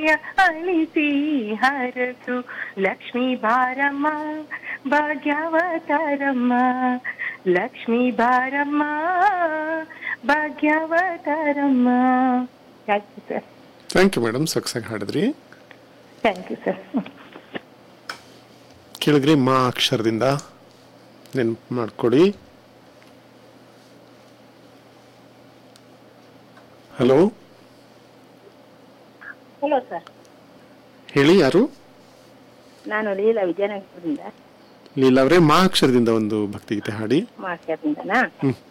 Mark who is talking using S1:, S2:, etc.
S1: ಅಳಿಸಿ ಹರಸು ಲಕ್ಷ್ಮೀ ಬಾರಮ್ಮ ಭಾಗ್ಯವತಾರಮ್ಮ ಲಕ್ಷ್ಮೀ ಬಾರಮ್ಮ ಭಾಗ್ಯವತಾರಮ್ಮ thank you sir
S2: thank you madam ಸೊಗಸಾಗಿ ಹಾಡಿದ್ರಿ
S1: ಥ್ಯಾಂಕ್ ಯು ಸರ್
S2: ಕೇಳಿದ್ರಿ ಮಾ ಅಕ್ಷರದಿಂದ ನೆನ್ಪು ಮಾಡ್ಕೊಡಿ ಹಲೋ
S3: ಹಲೋ ಸರ್
S2: ಹೇಳಿ ಯಾರು
S3: ನಾನು ಲೀಲಾ ವಿಜಯನಗರದಿಂದ
S2: ಲೀಲಾ ಅವರೇ ಮಾ ಅಕ್ಷರದಿಂದ ಒಂದು ಭಕ್ತಿಗೀತೆ ಹಾಡಿ
S3: ಮಾತಾಡ್ತಿದ್ದನಾ
S2: ಹ್ಮ್